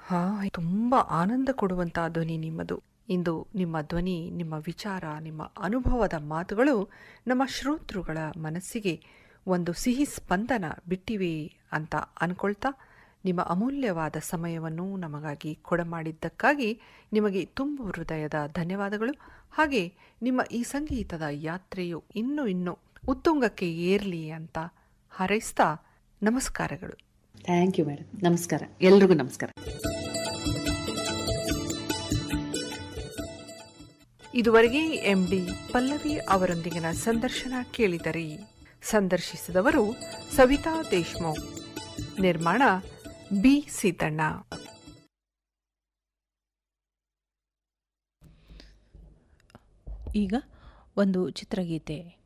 ಹಾ ತುಂಬ ಆನಂದ ಕೊಡುವಂಥ ಧ್ವನಿ ನಿಮ್ಮದು ಇಂದು ನಿಮ್ಮ ಧ್ವನಿ ನಿಮ್ಮ ವಿಚಾರ ನಿಮ್ಮ ಅನುಭವದ ಮಾತುಗಳು ನಮ್ಮ ಶ್ರೋತೃಗಳ ಮನಸ್ಸಿಗೆ ಒಂದು ಸಿಹಿ ಸ್ಪಂದನ ಬಿಟ್ಟಿವೆ ಅಂತ ಅನ್ಕೊಳ್ತಾ ನಿಮ್ಮ ಅಮೂಲ್ಯವಾದ ಸಮಯವನ್ನು ನಮಗಾಗಿ ಕೊಡಮಾಡಿದ್ದಕ್ಕಾಗಿ ನಿಮಗೆ ತುಂಬ ಹೃದಯದ ಧನ್ಯವಾದಗಳು ಹಾಗೆ ನಿಮ್ಮ ಈ ಸಂಗೀತದ ಯಾತ್ರೆಯು ಇನ್ನೂ ಇನ್ನೂ ಉತ್ತುಂಗಕ್ಕೆ ಏರಲಿ ಅಂತ ಹಾರೈಸ್ತಾ ನಮಸ್ಕಾರಗಳು ಥ್ಯಾಂಕ್ ಯು ಮೇಡಮ್ ನಮಸ್ಕಾರ ಎಲ್ರಿಗೂ ನಮಸ್ಕಾರ ಇದುವರೆಗೆ ಎಂಡಿ ಪಲ್ಲವಿ ಅವರೊಂದಿಗಿನ ಸಂದರ್ಶನ ಕೇಳಿದರಿ ಸಂದರ್ಶಿಸಿದವರು ಸವಿತಾ ದೇಶ್ಮುಖ್ ನಿರ್ಮಾಣ ಬಿ ಸೀತಣ್ಣ ಈಗ ಒಂದು ಚಿತ್ರಗೀತೆ